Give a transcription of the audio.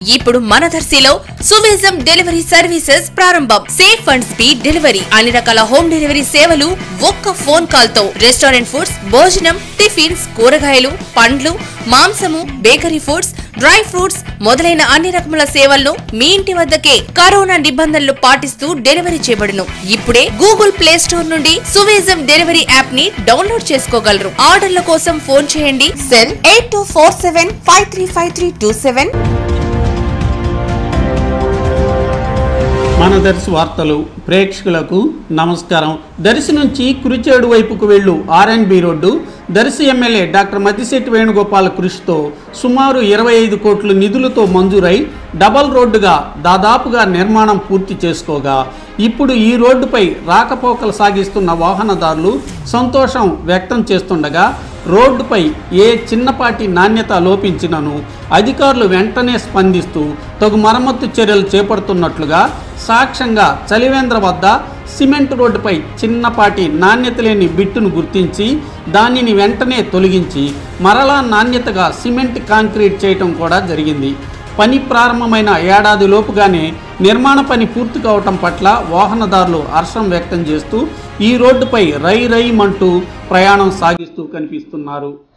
ఇప్పుడు మన దర్శిలో సువేజం డెలివరీ సర్వీసెస్ ప్రారంభం సేఫ్ అండ్ స్పీడ్ డెలివరీ అన్ని రకాల హోమ్ డెలివరీ సేవలు ఒక్క ఫోన్ కాల్ తో రెస్టారెంట్ ఫుడ్స్ భోజనం టిఫిన్స్ కూరగాయలు పండ్లు మాంసము బేకరీ ఫుడ్స్ డ్రై ఫ్రూట్స్ మొదలైన అన్ని రకముల సేవలను మీ ఇంటి వద్దకే కరోనా నిబంధనలు పాటిస్తూ డెలివరీ చేయబడును ఇప్పుడే గూగుల్ ప్లే స్టోర్ నుండి సువేజం డెలివరీ యాప్ ని డౌన్లోడ్ చేసుకోగలరు ఆర్డర్ల కోసం ఫోన్ చేయండి cell eight two four seven five three five three two seven మన దర్శి వార్తలు ప్రేక్షకులకు నమస్కారం దర్శి నుంచి కురిచేడు వైపుకు వెళ్ళు RNB road Darshi MLA doctor Maddisetti Venugopal కృషితో సుమారు ఇరవై ఐదు కోట్ల నిధులతో మంజూరై డబల్ రోడ్డుగా దాదాపుగా నిర్మాణం పూర్తి చేసుకోగా ఇప్పుడు ఈ రోడ్డుపై రాకపోకలు సాగిస్తున్న వాహనదారులు సంతోషం వ్యక్తం చేస్తుండగా రోడ్డుపై ఏ చిన్నపాటి నాణ్యత లోపించినను అధికారులు వెంటనే స్పందిస్తూ తగు మరమ్మతు చర్యలు చేపడుతున్నట్లుగా సాక్ష్యంగా చలివేంద్ర వద్ద సిమెంట్ రోడ్డుపై చిన్నపాటి నాణ్యత లేని బిట్టును గుర్తించి దానిని వెంటనే తొలగించి మరలా నాణ్యతగా సిమెంట్ కాంక్రీట్ చేయటం కూడా జరిగింది పని ప్రారంభమైన ఏడాది లోపుగానే నిర్మాణ పని పూర్తి కావటం పట్ల వాహనదారులు హర్షం వ్యక్తం చేస్తూ ఈ రోడ్డుపై రై రై మంటూ ప్రయాణం సాగిస్తూ కనిపిస్తున్నారు